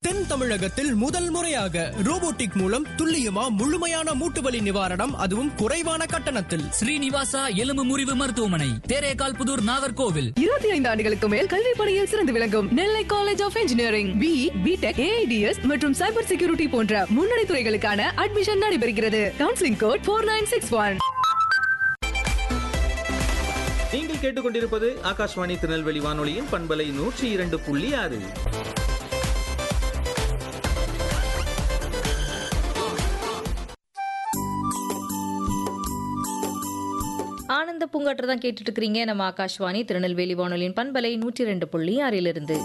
தென் தமிழகத்தில் முதல் முறையாக ரோபோட்டிக் மூலம் துல்லியமா முழுமையான மூட்டு வலி நிவாரணம் அதுவும் குறைவான கட்டணத்தில் ஸ்ரீனிவாசா எலும்பு முறிவு மருத்துவமனை தேரேகால் புதூர் நாகர்கோவில் இருபத்தி ஐந்து ஆண்டுகளுக்கு மேல் கல்வி பணியில் சிறந்து விளங்கும் Nellai college of engineering B BTech AIDS மற்றும் சைபர் செக்யூரிட்டி போன்ற முன்னணி துறைகளுக்கான அட்மிஷன் நடைபெறுகிறது counselling code four nine six one நீங்கள் கேட்டுக்கொண்டிருப்பது ஆகாஷ்வாணி திருநெல்வேலி வானொலியின் பண்பலை நூற்றி இரண்டு புள்ளி ஆறு ஆனந்த பூங்காற்று தான் கேட்டுட்டு இருக்கிறீங்க நம்ம ஆகாஷ்வாணி திருநெல்வேலி வானொலியின் பண்பலை நூற்றி ரெண்டு புள்ளி ஆறிலிருந்து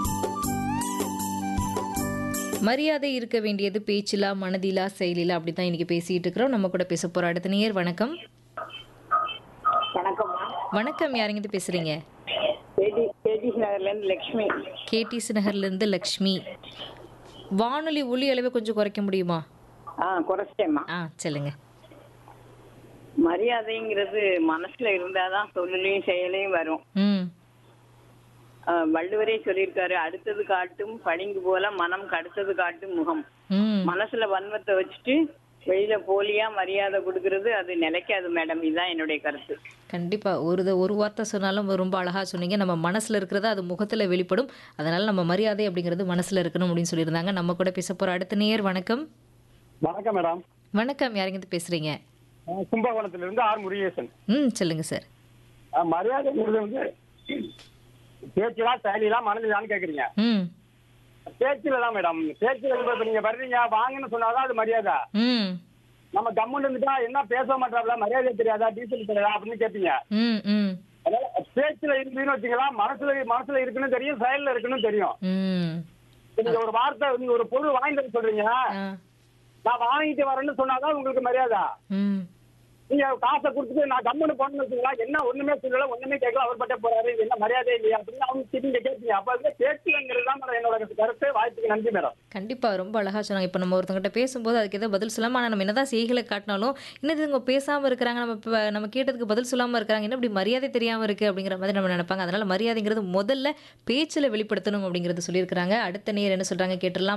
மரியாதை இருக்க வேண்டியது பேச்சிலா மனதிலா செயலிலா அப்படி தான் இன்னைக்கு பேசிட்டு இருக்கிறோம் நம்ம கூட பேச போற அடுத்த நேயர் வணக்கம் வணக்கம்மா வணக்கம் யாருங்கிட்ட பேசுறீங்க கேடி கேடிஸ் நகர்லேருந்து லக்ஷ்மி கேடிசி நகர்ல இருந்து லக்ஷ்மி வானொலி ஒலி அளவை கொஞ்சம் குறைக்க முடியுமா ஆ குறைச்சிட்டேம்மா ஆ சொல்லுங்க மரியாதைங்கிறது மனசுல இருந்தாதான் சொல்லலையும் செயலையும் வரும் ம் ஆ, வள்ளுவரே சொல்லியிருக்காரு அடுத்தது காட்டும் பளிங்கு போல மனம் கடுத்தது காட்டும் முகம் ம் மனசுல வன்மத்தை வச்சுட்டு வெளியில போலியா மரியாதை கொடுக்கறது அது நிலைக்காது மேடம் இதுதான் என்னுடைய கருத்து கண்டிப்பா ஒரு த- ஒரு வார்த்தை சொன்னாலும் ரொம்ப அழகா சொன்னீங்க நம்ம மனசுல இருக்கிறது அது முகத்துல வெளிப்படும் அதனால நம்ம மரியாதை அப்படிங்கிறது மனசுல இருக்கணும் அப்படின்னு சொல்லியிருந்தாங்க நம்ம கூட பேச போற அடுத்த நேயர் வணக்கம் வணக்கம் மேடம் வணக்கம் யாருங்க பேசுறீங்க அஹ் கும்பகோணத்திலிருந்து ஆர் முருகேசன் ம் சொல்லுங்க சார் அஹ் மரியாதைங்கிறது வந்து பேச்சுலா செயலிலாம் மனதிலான்னு கேக்குறீங்க ம் பேச்சுல தான் மேடம் பேச்சுல இப்ப இப்ப நீங்க வர்றீங்க வாங்கன்னு சொன்னாதான் அது மரியாதை ம் நம்ம கம்முன்னு இருந்துட்டா என்ன பேச மாட்டாப்ல மரியாதை தெரியாதா டீசல் தெரியாதா அப்படின்னு கேட்பீங்க ம் ம் அதனால பேச்சுல இருந்துன்னு வச்சுங்களா மனசுல மனசுல இருக்குன்னு தெரியும் செயல்ல இருக்குன்னு தெரியும் ம் இப்ப நீங்க ஒரு வார்த்தை நீங்க ஒரு பொருள் வாங்கிட்டு வர சொல்றீங்க ஆ நான் வாங்கிட்டு வரேன்னு சொன்னாதான் உங்களுக்கு மரியாதை ம் நீங்க காசை கொடுத்துட்டு நான் கம்முன்னு போனேன்னு வச்சுங்களா என்ன ஒண்ணுமே சொல்லல ஒண்ணுமே கேட்கல அவர் பட்டே போறாரு இது என்ன மரியாதை இல்லையா அப்படின்னு அவங்க நீங்க கேட்பீங்க அப்ப வந்து பேச்சுங்கிறது தான் மேடம் என்னோட கருத்து வாய்ப்புக்கு நன்றி மேடம் கண்டிப்பா ரொம்ப அழகா சொன்னாங்க இப்போ நம்ம ஒருத்தங்கிட்ட பேசும்போது அதுக்கு ஏதோ பதில் சொல்லாம ஆனால் நம்ம என்னதான் செய்களை காட்டினாலும் இன்னது இவங்க பேசாம இருக்கிறாங்க நம்ம இப்ப நம்ம கேட்டதுக்கு பதில் சொல்லாம இருக்கிறாங்க என்ன இப்படி மரியாதை தெரியாம இருக்கு அப்படிங்கிற மாதிரி நம்ம நினைப்பாங்க அதனால மரியாதைங்கிறது முதல்ல பேச்சுல வெளிப்படுத்தணும் அப்படிங்கறது சொல்லியிருக்கிறாங்க அடுத்த நேர் என்ன சொல்றாங்க கேட்டுடலாம்